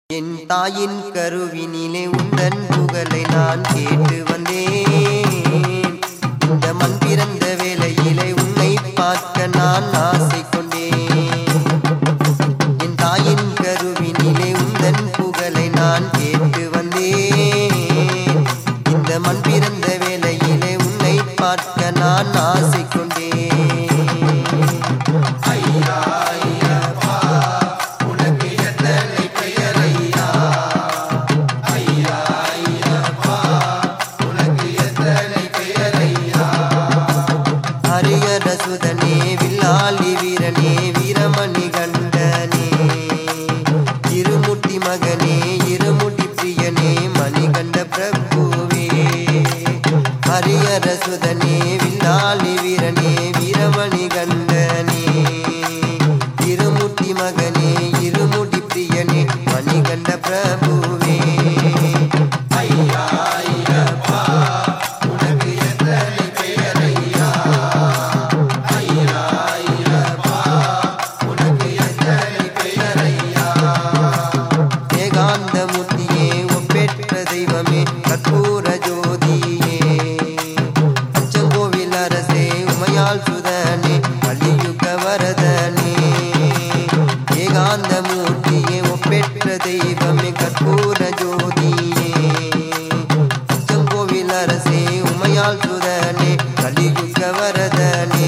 என் தாயின் கருவினிலே உந்தன் புகழை நான் கேட்டு வந்தேன் இந்த மண் பிறந்த வேளையிலே உன்னை பார்க்க நான் ஆசை கொண்டேன் என் தாயின் கருவினிலே உந்தன் புகழை நான் கேட்டு வந்தேன் இந்த மண் பிறந்த வேளையிலே உன்னை பார்க்க நான் ஆசை கொண்டேன் ஹரியர சுதனே வில்லாலி வீரனே வீரமணி கண்டனே இருமுட்டி மகனே இருமுடி பிரியனே மணிகண்ட பிரபுவே ஹரியர சுதனே வில்லாலி வீரனே வீரமணி கண்டனே இருமுட்டி மகனே இருமுடி பிரியனே மணிகண்ட பிரபுவே ஏகாந்த மூர்த்தியே ஒப்பேற்ற தெய்வமே கற்பூர ஜோதியே அச்சங்கோவில் அரசே உமையாள் சுதனே கலியுக வரதனே ஏகாந்த மூர்த்தியே ஒப்பேற்ற தெய்வமே கற்பூர ஜோதியே அச்சங்கோவில் அரசே உமையாள் சுதனே கலியுக வரதனே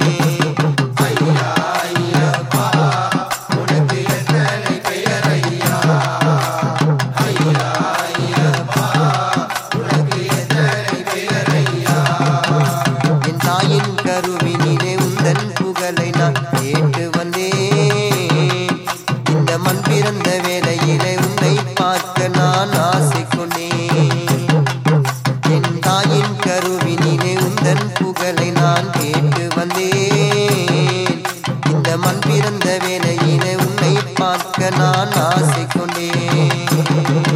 என் தாயின் கருவினிலே உந்தன் புகழை நான் கேட்டு வந்தேன் இந்த மண் பிறந்த வேளையிலே உன்னை பார்க்க நான் ஆசை கொண்டேன் என் தாயின் கருவினிலே உந்தன் புகழை நான் கேட்டு வந்தேன் இந்த மண் பிறந்த வேளையிலே உன்னை பார்க்க நான் ஆசை கொண்டேன்